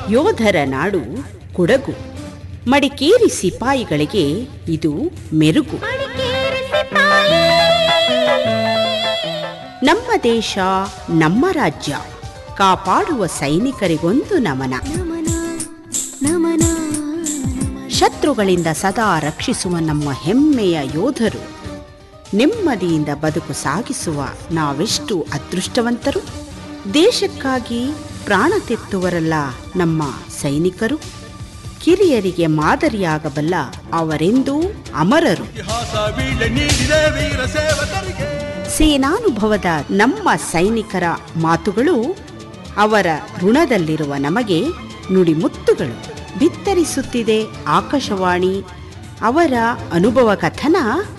ಯೋಧರ ನಾಡು ಕೊಡಗು ಮಡಿಕೇರಿ ಸಿಪಾಯಿಗಳಿಗೆ ಇದು ಮೆರುಗು ನಮ್ಮ ದೇಶ ನಮ್ಮ ರಾಜ್ಯ ಕಾಪಾಡುವ ಸೈನಿಕರಿಗೊಂದು ನಮನ ಶತ್ರುಗಳಿಂದ ಸದಾ ರಕ್ಷಿಸುವ ನಮ್ಮ ಹೆಮ್ಮೆಯ ಯೋಧರು ನೆಮ್ಮದಿಯಿಂದ ಬದುಕು ಸಾಗಿಸುವ ನಾವೆಷ್ಟು ಅದೃಷ್ಟವಂತರು ದೇಶಕ್ಕಾಗಿ ಪ್ರಾಣ ತೆತ್ತುವರಲ್ಲ ನಮ್ಮ ಸೈನಿಕರು ಕಿರಿಯರಿಗೆ ಮಾದರಿಯಾಗಬಲ್ಲ ಅವರೆಂದೂ ಅಮರರು ಇತಿಹಾಸ ವೀಳ್ಯ ನೀಡಿದೆ ವೀರ ಸೇವಕರಿಗೆ ಸೇನಾನುಭವದ ನಮ್ಮ ಸೈನಿಕರ ಮಾತುಗಳು ಅವರ ಋಣದಲ್ಲಿರುವ ನಮಗೆ ನುಡಿಮುತ್ತುಗಳು ಬಿತ್ತರಿಸುತ್ತಿದೆ ಆಕಾಶವಾಣಿ ಅವರ ಅನುಭವ ಕಥನ